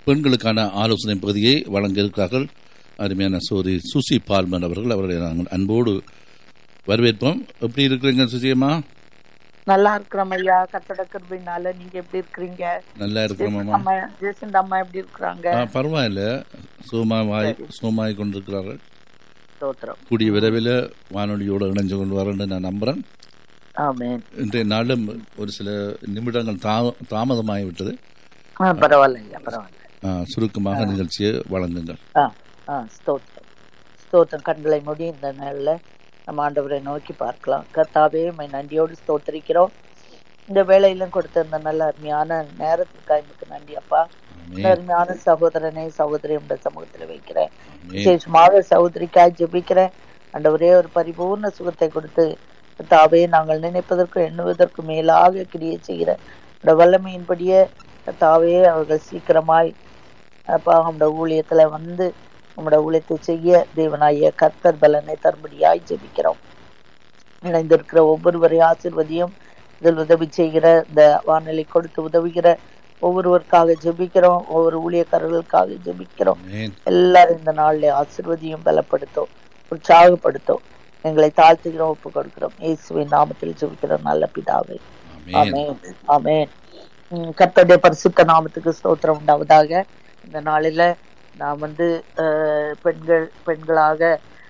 பெண்களுக்கான ஆலோசனை பகுதியை வழங்க இருக்கிறார்கள் அருமையான சோரி சுசி பால்மன் அவர்கள் அவர்களை நாங்கள் அன்போடு வரவேற்போம் எப்படி இருக்கிறீங்க சுசியம்மா நல்லா இருக்கிறோம் ஐயா கத்தட கிருபினால நீங்க எப்படி இருக்கிறீங்க நல்லா இருக்கிறோமாம்மா அம்மா ஜெயசந்த் அம்மா எப்படி இருக்கிறாங்க ஆ, பரவாயில்ல சுகமாய் சுகமாய் கொண்டிருக்கிறார்கள் ஸ்தோத்திரம் கூடிய விரைவில் வானொலியோடு இணைஞ்சு கொண்டு வரேன்னு நான் நம்புகிறேன் ஆமென் இன்றைய நாளும் ஒரு சில நிமிடங்கள் தா தாமதமாகிவிட்டது ஆ, பரவாயில்ல ஐயா பரவாயில்ல ஆ, சுருக்கமாக நிகழ்ச்சியை வழங்குங்கள் ஆ ஆ ஸ்தோத்திரம் ஸ்தோத்திரம் கண்களை மூடி இந்த நாள்ல நம்ம ஆண்டவரை நோக்கி பார்க்கலாம் கர்த்தாவே உம்மை நன்றியோடு ஸ்தோத்திரிக்கிறோம் இந்த வேலையிலும் கொடுத்த இந்த நல்ல அருமையான நேரத்துக்காக எனக்கு நன்றி அப்பா இந்த ஆமென். அருமையான சகோதரனை சகோதரி உடைய சமூகத்துல வைக்கிறேன் ஆமென். விசேஷமாக சகோதரிக்காய் ஜெபிக்கிறேன் ஆண்டவரே ஒரு பரிபூர்ண சுகத்தை கொடுத்து தாவே நாங்கள் நினைப்பதற்கும் எண்ணுவதற்கும் மேலாக கிரியை செய்கிற இந்த வல்லமையின்படியே தாவே அவர்கள் சீக்கிரமாய் அப்பா நம்முடைய ஊழியத்துல வந்து நம்முடைய ஊழியத்தை செய்ய தேவனாய கர்த்தர் பலனை தரும்படியாய் ஜெபிக்கிறோம் இணைந்திருக்கிற ஒவ்வொருவரையும் ஆசிர்வதியும் இதில் உதவி செய்கிற இந்த வானிலை கொடுத்து உதவுகிற ஒவ்வொருவருக்காக ஜெபிக்கிறோம் ஒவ்வொரு ஊழியக்காரர்களுக்காக ஜெபிக்கிறோம் ஆமென். எல்லாரும் இந்த நாள்ல ஆசிர்வதியும் பலப்படுத்தும் உற்சாகப்படுத்தும் எங்களை தாழ்த்துகிறோம் ஒப்பு கொடுக்கிறோம் இயேசுவின் நாமத்தில் ஜெபிக்கிறோம் நல்ல பிதாவே ஆமென். ஆமென் ஆமென் உம் கர்த்தருடைய பரிசுத்த நாமத்துக்கு ஸ்தோத்திரம் உண்டாவதாக இந்த நாளில நாம் வந்து அஹ், பெண்கள் பெண்களாக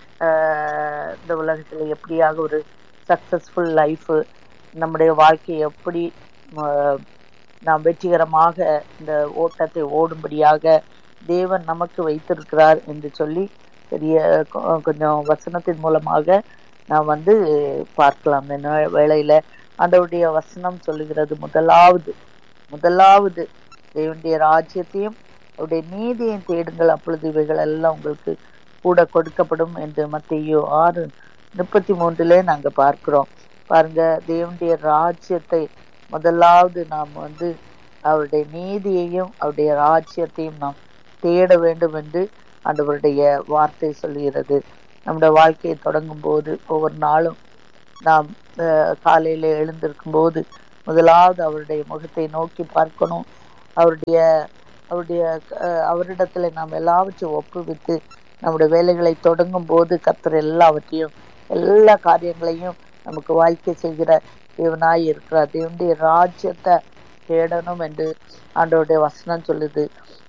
அஹ், இந்த உலகத்துல எப்படியாக ஒரு சக்சஸ்ஃபுல் லைஃப் நம்முடைய வாழ்க்கையை எப்படி அஹ், நாம் வெற்றிகரமாக இந்த ஓட்டத்தை ஓடும்படியாக தேவன் நமக்கு வைத்திருக்கிறார் என்று சொல்லி பெரிய கொ- கொஞ்சம் வசனத்தின் மூலமாக நாம் வந்து பார்க்கலாம் இந்த நே- வேளையில ஆண்டவருடைய வசனம் சொல்லுகிறது முதலாவது முதலாவது தேவனுடைய ராஜ்யத்தையும் அவருடைய நீதியையும் தேடுங்கள் அப்பொழுது இவைகள் எல்லாம் உங்களுக்கு கூட கொடுக்கப்படும் என்று மத்தியோ ஆறு முப்பத்தி மூன்றுல நாங்க பார்க்கிறோம் பாருங்க தேவனுடைய ராஜ்யத்தை முதலாவது நாம் வந்து அவருடைய நீதியையும் அவருடைய ராஜ்யத்தையும் நாம் தேட வேண்டும் என்று ஆண்டவருடைய வார்த்தை சொல்லுகிறது நம்முடைய வாழ்க்கையை தொடங்கும் போது ஒவ்வொரு நாளும் நாம் அஹ், காலையில எழுந்திருக்கும் போது முதலாவது அவருடைய முகத்தை நோக்கி பார்க்கணும் அவருடைய அவருடைய அஹ், அவரிடத்துல நாம் எல்லாவற்றையும் ஒப்புவித்து நம்முடைய வேலைகளை தொடங்கும் போது கர்த்தர் எல்லாவற்றையும் எல்லா காரியங்களையும் நமக்கு வாழ்க்கை செய்கிற தேவனாய் இருக்கிறார் தேவனுடைய ராஜ்யத்தை தேடணும் என்று ஆண்டவருடைய வசனம் சொல்லுது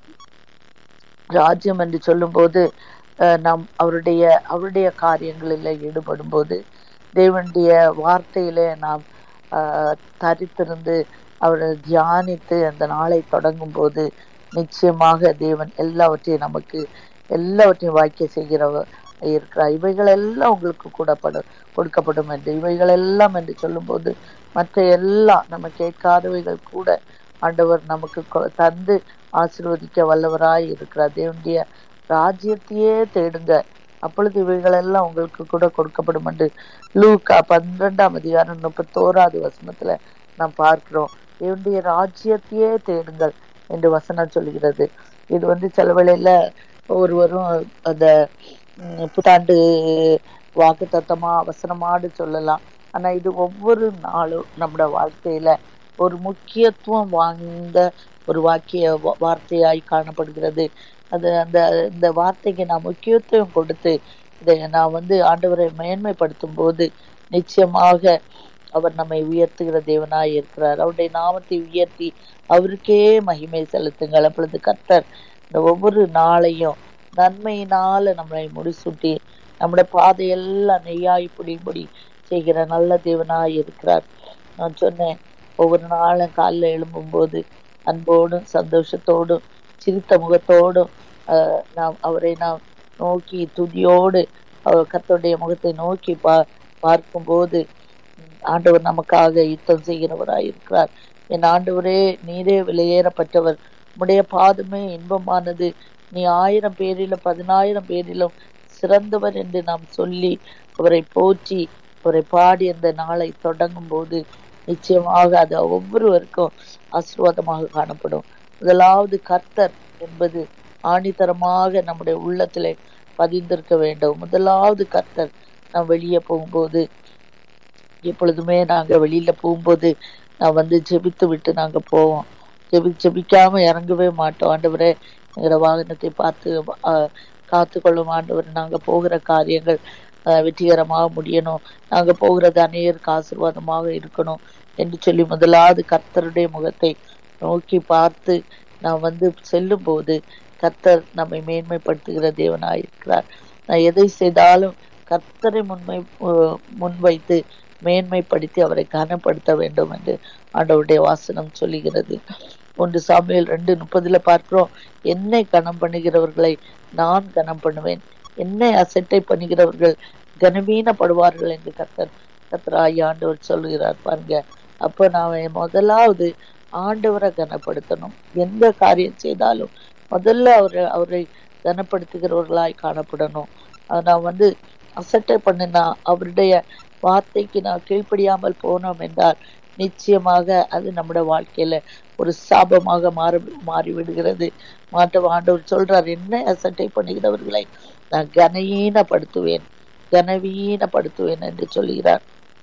ராஜ்யம் என்று சொல்லும்போது அஹ், நாம் அவருடைய அவருடைய காரியங்களில் ஈடுபடும் போது தேவனுடைய வார்த்தையிலே நாம் அஹ், தரித்திருந்து அவரை தியானித்து அந்த நாளை தொடங்கும் போது நிச்சயமாக தேவன் எல்லாவற்றையும் நமக்கு எல்லாவற்றையும் வாய்க்க செய்கிறவர் இருக்கிறார் இவைகள் எல்லாம் உங்களுக்கு கூடப்படும் கொடுக்கப்படும் என்று இவைகள் எல்லாம் என்று சொல்லும்போது மற்ற எல்லாம் நம்ம கேட்காதவைகள் கூட ஆண்டவர் நமக்கு கொ- தந்து ஆசீர்வதிக்க வல்லவராய் இருக்கிறார் தேவனுடைய ராஜ்யத்தையே தேடுங்க அப்பொழுது இவைகள் எல்லாம் உங்களுக்கு கூட கொடுக்கப்படும் என்று லூக்கா பன்னிரெண்டாம் அதிகாரம் முப்பத்தோராவது வசனத்துல நாம் பார்க்கிறோம் தேவனுடைய ராஜ்யத்தையே தேடுங்கள் என்று வசனம் சொல்கிறது இது வந்து சில வேளையில ஒருவரும் அந்த ம், புத்தாண்டு வாக்கு தத்தமா அவசரமாடு சொல்லலாம் ஆனா இது ஒவ்வொரு நாளும் நம்முடைய வாழ்க்கையில ஒரு முக்கியத்துவம் வாய்ந்த ஒரு வாக்கிய வா- வார்த்தையாய் காணப்படுகிறது அது அந்த இந்த வார்த்தைக்கு நான் முக்கியத்துவம் கொடுத்து இதை நான் வந்து ஆண்டவரை மேன்மைப்படுத்தும் போது நிச்சயமாக அவர் நம்மை உயர்த்துகிற தேவனாய் இருக்கிறார் அவருடைய நாமத்தை உயர்த்தி அவருக்கே மகிமை செலுத்துங்கள் அப்பொழுது கர்த்தர் இந்த ஒவ்வொரு நாளையும் நன்மையினால நம்மளை முடிசூட்டி நம்முடைய பாதையெல்லாம் நெய்யாய் புடிபடி செய்கிற நல்ல தேவனாய் இருக்கிறார் நான் சொன்னேன் ஒவ்வொரு நாளும் காலைல எழும்பும்போது அன்போடும் சந்தோஷத்தோடும் சிரித்த முகத்தோடும் ஆஹ், நாம் அவரை நாம் நோக்கி துதியோடு அவர் கர்த்தருடைய முகத்தை நோக்கி பா பார்க்கும்போது உம், ஆண்டவர் நமக்காக யுத்தம் செய்கிறவராய் இருக்கிறார் என் ஆண்டவரே நீரே விலையேறப்பட்டவர் உம்முடைய பாதமே இன்பமானது நீ ஆயிரம் பேரிலும் பதினாயிரம் பேரிலும் சிறந்தவர் என்று நாம் சொல்லி அவரை போற்றி அவரை பாடி அந்த நாளை தொடங்கும் போது நிச்சயமாக அது ஒவ்வொருவருக்கும் ஆசீர்வாதமாக காணப்படும் முதலாவது கர்த்தர் என்பது ஆணித்தரமாக நம்முடைய உள்ளத்திலே பதிந்திருக்க வேண்டும் முதலாவது கர்த்தர் நாம் வெளியே போகும்போது எப்பொழுதுமே நாங்க வெளியில போகும்போது நான் வந்து ஜெபித்து விட்டு நாங்க போவோம் ஜெபி ஜெபிக்காம இறங்கவே மாட்டோம் ஆண்டவரே எங்களோட வாகனத்தை பார்த்து ஆஹ், காத்துக்கொள்ளும் ஆண்டவர் நாங்க போகிற காரியங்கள் ஆஹ், வெற்றிகரமாக முடியணும் நாங்க போகிறது அநேகருக்கு ஆசீர்வாதமாக இருக்கணும் என்று சொல்லி முதலாவது கர்த்தருடைய முகத்தை நோக்கி பார்த்து நாம் வந்து செல்லும் போது கர்த்தர் நம்மை மேன்மைப்படுத்துகிற தேவனாயிருக்கிறார் நான் எதை செய்தாலும் கர்த்தரை முன்மை அஹ் முன்வைத்து மேன்மைப்படுத்தி அவரை கனப்படுத்த வேண்டும் என்று ஆண்டவருடைய வாசனம் சொல்லுகிறது ஒன்று சாமுவேல் ரெண்டு முப்பதுல பார்க்கிறோம் என்னை கனம் பண்ணுகிறவர்களை நான் கனம் பண்ணுவேன் என்னை அசட்டை பண்ணுகிறவர்கள் கனவீனப்படுவார்கள் என்று கர்த்தர் கர்த்தராகி ஆண்டவர் சொல்லுகிறார் பாருங்க அப்ப நாம முதலாவது ஆண்டவரை கனப்படுத்தணும் எந்த காரியம் செய்தாலும் முதல்ல அவரை அவரை கனப்படுத்துகிறவர்களாய் காணப்படணும் அது நான் வந்து அசட்டை பண்ணினா அவருடைய வார்த்தைக்கு நான் கீழ்ப்படியாமல் போனோம் என்றால் நிச்சயமாக அது நம்முடைய வாழ்க்கையில ஒரு சாபமாக மாறி மாறிவிடுகிறது மாற்ற ஆண்டவர் சொல்றார் என்ன அசட்டை பண்ணுகிறவர்களை நான் கனவீனப்படுத்துவேன் கனவீனப்படுத்துவேன் என்று சொல்கிறார்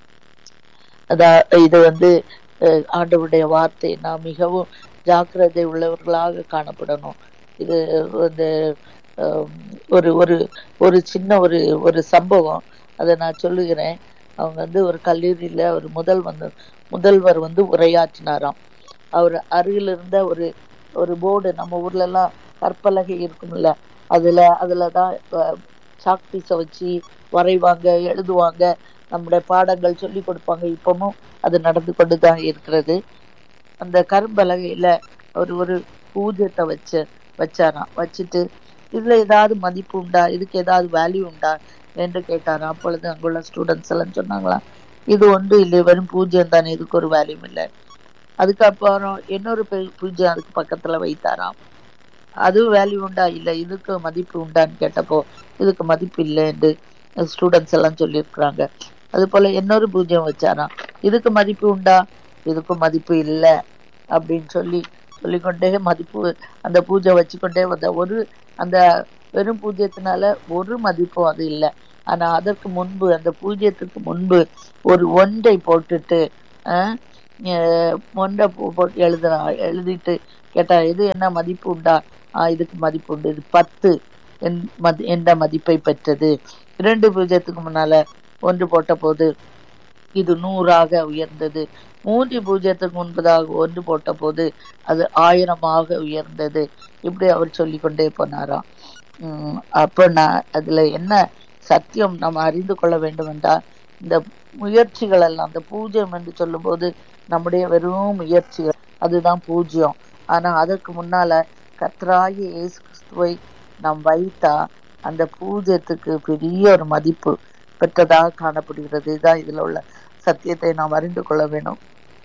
அதான் இது வந்து அஹ், ஆண்டவருடைய வார்த்தை நாம் மிகவும் ஜாக்கிரதை உள்ளவர்களாக காணப்படணும் இது வந்து அஹ், ஒரு ஒரு ஒரு சின்ன ஒரு ஒரு சம்பவம் அதை நான் சொல்லுகிறேன் அவங்க வந்து ஒரு கல்லூரியில ஒரு முதல் வந்து முதல்வர் வந்து உரையாற்றினாராம் அவர் அருகில் இருந்த ஒரு ஒரு போர்டு நம்ம ஊர்ல எல்லாம் கற்பலகை இருக்கும்ல அதுல அதுலதான் அஹ், சாக் பீஸை வச்சு வரைவாங்க எழுதுவாங்க நம்முடைய பாடங்கள் சொல்லி கொடுப்பாங்க இப்பவும் அது நடந்து கொண்டு தான் இருக்கிறது அந்த கரும்பலகையில ஒரு ஒரு பூஜ்யத்தை வச்சு வச்சாராம் வச்சுட்டு இதுல ஏதாவது மதிப்பு உண்டா இதுக்கு ஏதாவது வேல்யூ உண்டா என்று கேட்டாராம் அப்பொழுது அங்குள்ள ஸ்டூடெண்ட்ஸ் எல்லாம் சொன்னாங்களாம் இது ஒன்று இல்லை வெறும் பூஜ்யம் தானே இதுக்கு ஒரு வேல்யூ இல்லை அதுக்கப்புறம் இன்னொரு பெ- பூஜ்யம் அதுக்கு பக்கத்துல வைத்தாராம் அது வேல்யூ உண்டா இல்ல இதுக்கு மதிப்பு உண்டான்னு கேட்டப்போ இதுக்கு மதிப்பு இல்லை என்று ஸ்டூடெண்ட்ஸ் எல்லாம் சொல்லியிருக்கிறாங்க அது போல இன்னொரு பூஜ்யம் வச்சாராம் இதுக்கு மதிப்பு உண்டா இதுக்கு மதிப்பு இல்லை அப்படின்னு சொல்லி சொல்லிக்கொண்டே மதிப்பு அந்த பூஜை வச்சுக்கொண்டே வந்த ஒரு அந்த வெறும் பூஜ்யத்தினால ஒரு மதிப்பும் அது இல்லை ஆனா அதற்கு முன்பு அந்த பூஜ்யத்துக்கு முன்பு ஒரு ஒன்றை போட்டுட்டு ஆஹ், அஹ், ஒன்றை போ- போட்டு எழுதுறா எழுதிட்டு கேட்டா இது என்ன மதிப்பு உண்டா ஆஹ் இதுக்கு மதிப்பு உண்டு இது பத்து என் மதி என்ற மதிப்பை பெற்றது இரண்டு பூஜ்யத்துக்கு முன்னால ஒன்று போட்ட போது இது நூறாக உயர்ந்தது மூன்று பூஜ்யத்துக்கு முன்பதாக ஒன்று போட்ட போது அது ஆயிரமாக உயர்ந்தது இப்படி அவர் சொல்லிக்கொண்டே போனாராம் உம் அப்ப நான் அதுல என்ன சத்தியம் நாம் அறிந்து கொள்ள வேண்டும் என்றால் இந்த முயற்சிகள் எல்லாம் அந்த பூஜ்யம் என்று சொல்லும்போது நம்முடைய வெறும் முயற்சிகள் அதுதான் பூஜ்யம் ஆனா அதற்கு முன்னால கர்த்தராகிய இயேசு கிறிஸ்துவை நாம் வைத்தா அந்த பூஜ்யத்துக்கு பெரிய ஒரு மதிப்பு பெற்றதாக காணப்படுகிறது இதுதான் இதுல உள்ள சத்தியத்தை நாம் அறிந்து கொள்ள வேண்டும்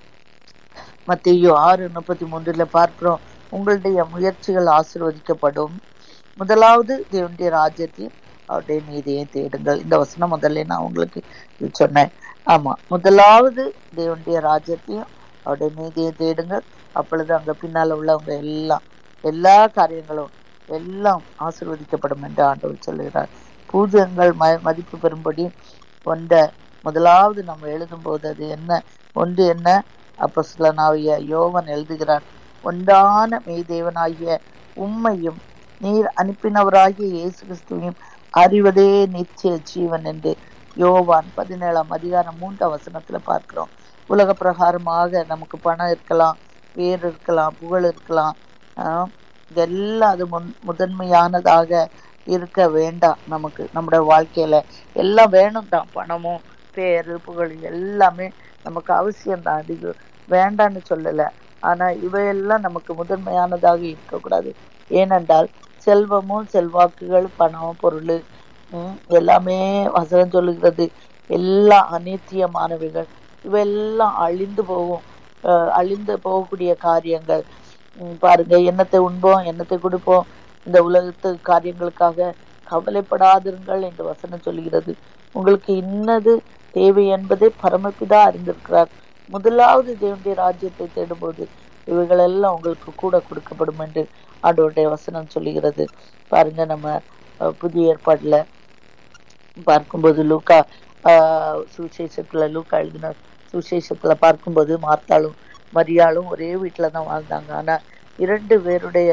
மத்தியோ ஆறு முப்பத்தி மூன்றுல பார்க்கிறோம் உங்களுடைய முயற்சிகள் ஆசீர்வதிக்கப்படும் முதலாவது தேவனுடைய ராஜ்யத்தையும் அவருடைய நீதியை தேடுங்கள் இந்த வசனம் முதல்ல நான் உங்களுக்கு இது சொன்னேன் ஆமா முதலாவது தேவனுடைய ராஜ்யத்தையும் அவருடைய நீதியை தேடுங்கள் அப்பொழுது அங்க பின்னால உள்ளவங்க எல்லாம் எல்லா காரியங்களும் எல்லாம் ஆசீர்வதிக்கப்படும் என்று ஆண்டவர் சொல்லுகிறார் பூஜ்யங்கள் ம மதிப்பு பெறும்படி கொண்ட முதலாவது நம்ம எழுதும் போது அது என்ன ஒன்று என்ன அப்போஸ்தலனாகிய யோவன் எழுதுகிறார் ஒன்றான மெய்தேவனாகிய உம்மையும் நீர் அனுப்பினவராகிய இயேசு கிறிஸ்துவையும் அறிவதே நிச்சய ஜீவன் என்று யோவான் பதினேழாம் அதிகாரம் மூன்றாம் வசனத்துல பார்க்கிறோம் உலக பிரகாரமாக நமக்கு பணம் இருக்கலாம் பேர் இருக்கலாம் புகழ் இருக்கலாம் ஆஹ் இதெல்லாம் அது முன் முதன்மையானதாக இருக்க வேண்டாம் நமக்கு நம்முடைய வாழ்க்கையில எல்லாம் வேணும் தான் பணமும் பேரு புகழ் எல்லாமே நமக்கு அவசியம் தான் அது வேண்டான்னு சொல்லல ஆனா இவையெல்லாம் நமக்கு முதன்மையானதாக இருக்கக்கூடாது ஏனென்றால் செல்வமும் செல்வாக்குகள் பணம் பொருள் உம், எல்லாமே வசனம் சொல்லுகிறது எல்லாம் அநித்தியமானவைகள் இவையெல்லாம் அழிந்து போகும் அஹ், அழிந்து போகக்கூடிய காரியங்கள் உம், பாருங்க எண்ணத்தை உண்போம் எண்ணத்தை கொடுப்போம் இந்த உலகத்து காரியங்களுக்காக கவலைப்படாதிருங்கள் என்று வசனம் சொல்லுகிறது உங்களுக்கு இன்னது தேவை என்பதை பரமபிதா அறிந்திருக்கிறார் முதலாவது தேவனுடைய ராஜ்யத்தை தேடும்போது இவைகளெல்லாம் உங்களுக்கு கூட கொடுக்கப்படும் என்று ஆண்டவருடைய வசனம் சொல்லுகிறது பாருங்க நம்ம அஹ், புதிய ஏற்பாடுல பார்க்கும்போது லூக்கா ஆஹ், சுவிசேஷத்துல லூக்கா எழுதின சுவிசேஷத்துல பார்க்கும்போது மார்த்தாளும் மரியாளும் ஒரே வீட்டுல தான் வாழ்ந்தாங்க ஆனா இரண்டு பேருடைய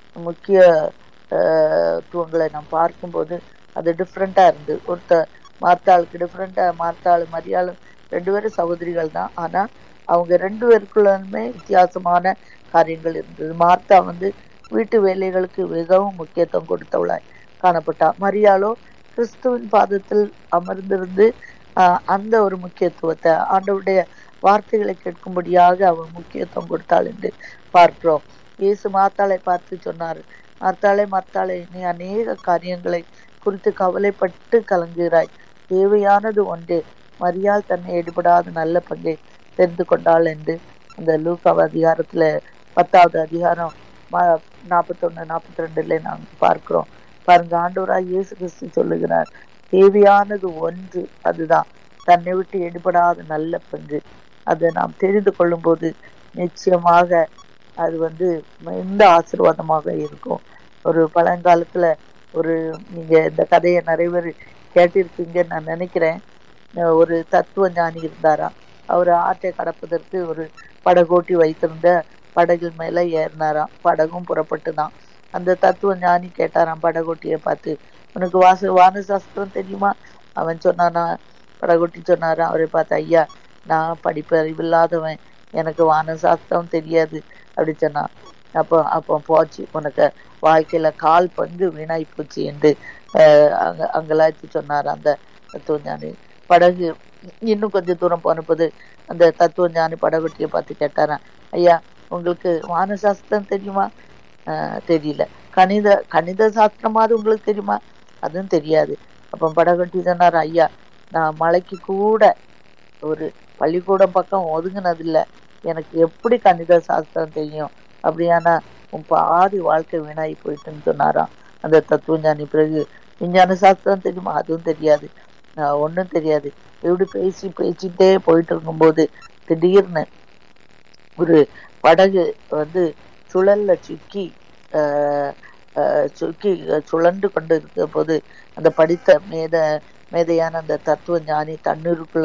முக்கியத்துவங்களை நாம் பார்க்கும்போது அது டிஃப்ரெண்டா இருந்து ஒருத்த மார்த்தாளுக்கு டிஃப்ரெண்டா மார்த்தாள் மரியாளும் ரெண்டு பேரும் சகோதரிகள் தான் ஆனா அவங்க ரெண்டு பேருக்குள்ளுமே வித்தியாசமான காரியங்கள் இருந்தது மார்த்தா வந்து வீட்டு வேலைகளுக்கு மிகவும் முக்கியத்துவம் கொடுத்தவளாய் காணப்பட்டா மரியாளோ கிறிஸ்துவின் பாதத்தில் அமர்ந்திருந்து ஆஹ், அந்த ஒரு முக்கியத்துவத்தை ஆண்டவருடைய வார்த்தைகளை கேட்கும்படியாக அவள் முக்கியத்துவம் கொடுத்தாள் என்று பார்க்கிறோம் இயேசு மாத்தாளை பார்த்து சொன்னார் மாத்தாளே மாத்தாளே நீ அநேக காரியங்களை குறித்து கவலைப்பட்டு கலங்குகிறாய் தேவையானது ஒன்றே மரியாள் தன்னை எடுபடாத நல்ல பங்கை தெரிந்து கொண்டாள் என்று அந்த லூக்காவ அதிகாரத்துல பத்தாவது அதிகாரம் ம- நாற்பத்தொன்னு நாற்பத்தி ரெண்டுல நாங்கள் பார்க்கிறோம் பாருங்க ஆண்டவராய் இயேசு கிறிஸ்து சொல்லுகிறார் தேவையானது ஒன்று அதுதான் தன்னை விட்டு எடுபடாத நல்ல பங்கு அதை நாம் தெரிந்து கொள்ளும் போது நிச்சயமாக அது வந்து மிகுந்த ஆசீர்வாதமாக இருக்கும் ஒரு பழங்காலத்துல ஒரு நீங்க இந்த கதையை நிறைய பேர் கேட்டிருப்பீங்கன்னு நான் நினைக்கிறேன் அஹ் ஒரு தத்துவ ஞானி இருந்தாராம் அவர் ஆற்றை கடப்பதற்கு ஒரு படகோட்டி வைத்திருந்த படகில் மேல ஏறினாராம் படகும் புறப்பட்டுதான் அந்த தத்துவ ஞானி கேட்டாராம் படகோட்டியை பார்த்து உனக்கு வாச வான சாஸ்திரம் தெரியுமா அவன் சொன்னானா படகோட்டி சொன்னாராம் அவரை பார்த்து ஐயா நான் படிப்பு அறிவில்லாதவன் எனக்கு வான சாஸ்திரம் தெரியாது அப்படி சொன்னான் அப்போ அப்போ போச்சு உனக்கு வாழ்க்கையில கால் பங்கு வீணாய் போச்சு என்று அஹ், அங்க அங்கலாய்ச்சி சொன்னார் அந்த தத்துவ ஞானி படகு இன்னும் கொஞ்சம் தூரம் போனபோது அந்த தத்துவ ஞானி படகொட்டியை பார்த்து கேட்டாராம் ஐயா உங்களுக்கு வான சாஸ்திரம் தெரியுமா ஆஹ் தெரியல கணித கணித சாஸ்திரமாவது உங்களுக்கு தெரியுமா அதுவும் தெரியாது அப்ப படகொட்டி சொன்னார் ஐயா நான் மலைக்கு கூட ஒரு பள்ளிக்கூடம் பக்கம் ஒதுங்கினதில்ல எனக்கு எப்படி கணித சாஸ்திரம் தெரியும் அப்படியானா உன் பாதி வாழ்க்கை வீணாகி போயிட்டுன்னு சொன்னாராம் அந்த தத்துவ ஞானி பிறகு விஞ்ஞான சாஸ்திரம் தெரியுமா அதுவும் தெரியாது ஆஹ் ஒண்ணும் தெரியாது இப்படி பேசி பேசிட்டே போயிட்டு இருக்கும்போது திடீர்னு ஒரு படகு வந்து சுழல்ல சிக்கி ஆஹ் ஆஹ் சுக்கி சுழண்டு கொண்டு இருக்க போது அந்த படித்த மேத மேதையான அந்த தத்துவ ஞானி தண்ணீருக்குள்ள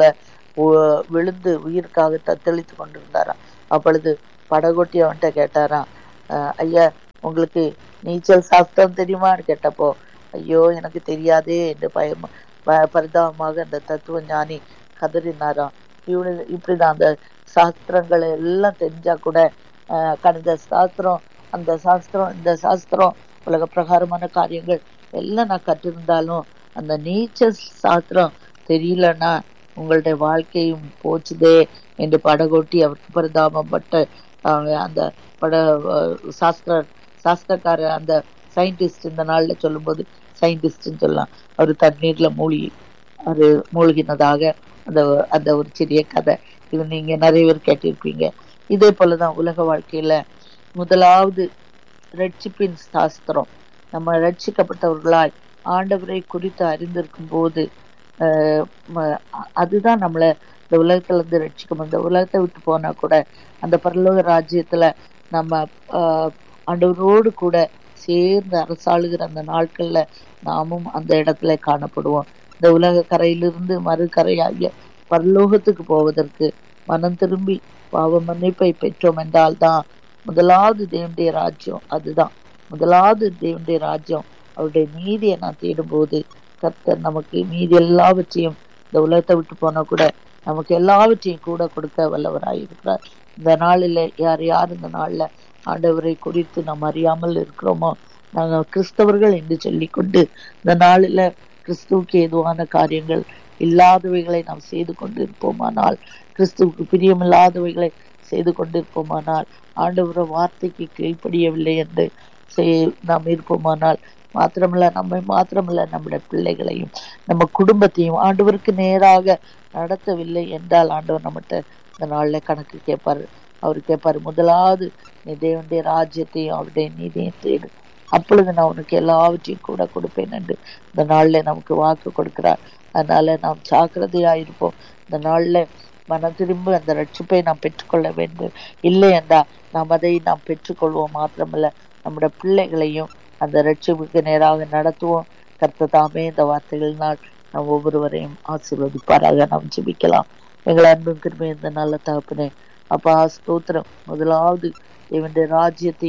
உ- விழுந்து உயிருக்காக தத்தளித்து கொண்டிருந்தாராம் அப்பொழுது படகோட்டி அவன்கிட்ட கேட்டாராம் ஆஹ் ஐயா உங்களுக்கு நீச்சல் சாஸ்திரம் தெரியுமான்னு கேட்டப்போ ஐயோ எனக்கு தெரியாதே என்று பயம் ப- பரிதாபமாக அந்த தத்துவ ஞானி கதறினாராம் இவனு இப்படிதான் அந்த சாஸ்திரங்கள் எல்லாம் தெரிஞ்சா கூட ஆஹ் கணித சாஸ்திரம் அந்த சாஸ்திரம் இந்த சாஸ்திரம் உலக பிரகாரமான காரியங்கள் எல்லாம் நான் கற்றிருந்தாலும் அந்த நீச்சல் சாஸ்திரம் தெரியலன்னா உங்களுடைய வாழ்க்கையும் போச்சுதே என்று படகோட்டி அவருக்கு பரிதாபப்பட்ட ஆஹ் அந்த பட ஆஹ் சாஸ்திர சாஸ்திரக்காரர் அந்த சயின்டிஸ்ட் இந்த நாள்ல சொல்லும்போது சயின்டிஸ்ட்னு சொல்லலாம் அவர் தண்ணீர்ல மூழ்கி அது மூழ்கினதாக அந்த அந்த ஒரு சிறிய கதை இது நீங்க நிறைய பேர் கேட்டிருப்பீங்க இதே போலதான் உலக வாழ்க்கையில முதலாவது ரட்சிப்பின் சாஸ்திரம் நம்ம ரட்சிக்கப்பட்டவர்களாய் ஆண்டவரை குறித்து அறிந்திருக்கும் போது ஆஹ் ம- அதுதான் நம்மள இந்த உலகத்துல இருந்து ரட்சிக்கும் இந்த உலகத்தை விட்டு போனா கூட அந்த பரலோக ராஜ்யத்துல நம்ம ஆஹ் ஆண்டவரோடு கூட சேர்ந்து அரசாளுகிற அந்த நாட்கள்ல நாமும் அந்த இடத்துல காணப்படுவோம் இந்த உலக கரையிலிருந்து மறுகரையாகிய பரலோகத்துக்கு போவதற்கு மனம் திரும்பி பாவ மன்னிப்பை பெற்றோம் என்றால் தான் முதலாவது தேவனுடைய ராஜ்யம் அதுதான் முதலாவது தேவனுடைய ராஜ்யம் அவருடைய நீதியை நான் தேடும்போது கர்த்தர் நமக்கு மீதி எல்லாவற்றையும் இந்த உலகத்தை விட்டு போனா கூட நமக்கு எல்லாவற்றையும் கூட கொடுக்க வல்லவராய் இருக்கிறார் இந்த நாளில் யார் யார் இந்த நாள்ல ஆண்டவரை குறித்து நாம் அறியாமல் இருக்கிறோமோ நாங்கள் கிறிஸ்தவர்கள் என்று சொல்லிக்கொண்டு இந்த நாளில் கிறிஸ்துவுக்கு ஏதுவான காரியங்கள் இல்லாதவைகளை நாம் செய்து கொண்டிருப்போமானால் கிறிஸ்துவுக்கு பிரியமில்லாதவைகளை செய்து கொண்டிருப்போமானால் ஆண்டவர வார்த்தைக்கு கீழ்ப்படியவில்லை என்று செய்- நாம் இருப்போமானால் மாத்திரமல்ல நம்மை மாத்திரமல்ல நம்முடைய பிள்ளைகளையும் நம்ம குடும்பத்தையும் ஆண்டவருக்கு நேராக நடத்தவில்லை என்றால் ஆண்டவர் நம்மகிட்ட இந்த நாள்ல கணக்கு கேட்பாரு அவர் கேட்பாரு முதலாவது நீ தேவனுடைய ராஜ்யத்தையும் அவருடைய நீதியையும் தேடு அப்பொழுது நான் உனக்கு எல்லாவற்றையும் கூட கொடுப்பேன் என்று இந்த நாள்ல நமக்கு வாக்கு கொடுக்கிறார் அதனால நாம் ஜாக்கிரதையா இருப்போம் இந்த நாள்ல மனம் திரும்ப அந்த ரட்சிப்பை நாம் பெற்றுக்கொள்ள வேண்டும் இல்லை என்றா நாம் அதை நாம் பெற்றுக்கொள்வோம் மாத்திரமல்ல நம்முடைய பிள்ளைகளையும் அந்த ரட்சிப்புக்கு நேராக நடத்துவோம் கர்த்த தாமே இந்த வார்த்தைகளினால் நாம் ஒவ்வொருவரையும் ஆசீர்வதிப்பாராக நாம் ஜெபிக்கலாம் எங்கள் அன்பும் கிருபை இந்த நல்ல தகப்பனே அப்பா ஸ்தோத்திரம் முதலாவது தேவனுடைய ராஜ்யத்தையும்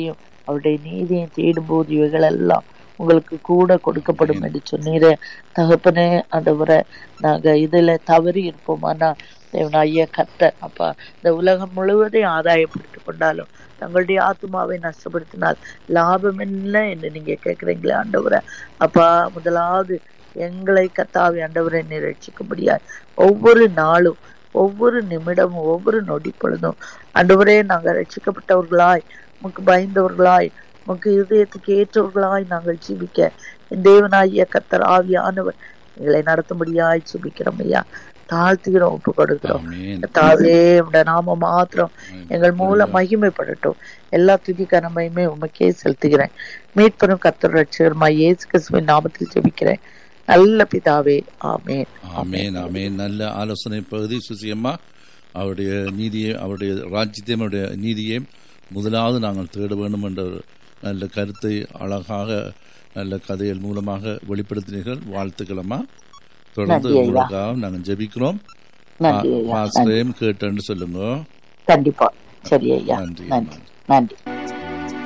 அவருடைய நீதியை தேடும்போது இவைகள் எல்லாம் உங்களுக்கு கூட கொடுக்கப்படும் என்று சொன்னீரே தகப்பனே ஆண்டவரை நாங்க இதுல தவறி இருப்போமானா தேவனாகிய கர்த்தர் அப்பா இந்த உலகம் முழுவதையும் ஆதாயப்படுத்திக் கொண்டாலும் தங்களுடைய ஆத்மாவை நஷ்டப்படுத்தினால் லாபம் என்ன என்று நீங்க கேட்குறீங்களே ஆண்டவரை அப்பா முதலாவது எங்களை கத்தாவி ஆண்டவரை நிரட்சிக்கும்படியாய் ஒவ்வொரு நாளும் ஒவ்வொரு நிமிடமும் ஒவ்வொரு நொடி பொழுதும் ஆண்டவரே நாங்கள் ரட்சிக்கப்பட்டவர்களாய் உமக்கு பயந்தவர்களாய் உமக்கு இதயத்துக்கு ஏற்றவர்களாய் நாங்கள் ஜீவிக்க என் தேவனாகிய கத்தர் ஆவியானவர் எங்களை நடத்தும்படியாய் ஜீவிக்கிறோம் ஐயா தாழ்த்துகிறோம் ஒப்பு கொடுக்கிறோம் ஆமென் கர்த்தாவே உடைய நாம மாத்திரம் எங்கள் மூலம் மகிமைப்படட்டும் எல்லா துதி கனமையுமே உமக்கே செலுத்துகிறேன் மீட்பெரும் கத்தர் ரட்சகருமா இயேசு கிறிஸ்துவின் நாமத்தில் ஜெபிக்கிறேன் நல்ல பிதாவே ஆமென் ஆமேன் ஆமேன் நல்ல ஆலோசனை பகுதி சுசியம்மா அவருடைய நீதியை அவருடைய ராஜ்யத்தையும் அவருடைய நீதியையும் முதலாவது நாங்கள் தேட வேண்டும் என்ற ஒரு நல்ல கருத்தை அழகாக நல்ல கதைகள் மூலமாக வெளிப்படுத்தினீர்கள் வாழ்த்துக்களம்மா தொடர்ந்து நன்றி ஐயா. உங்களுக்காக நாங்கள் ஜெபிக்கிறோம் நன்றி ஐயா நன்றி. பாஸ்டரையும் கேட்டேன்னு சொல்லுங்க கண்டிப்பா சரி ஐயா நன்றி நன்றி நன்றி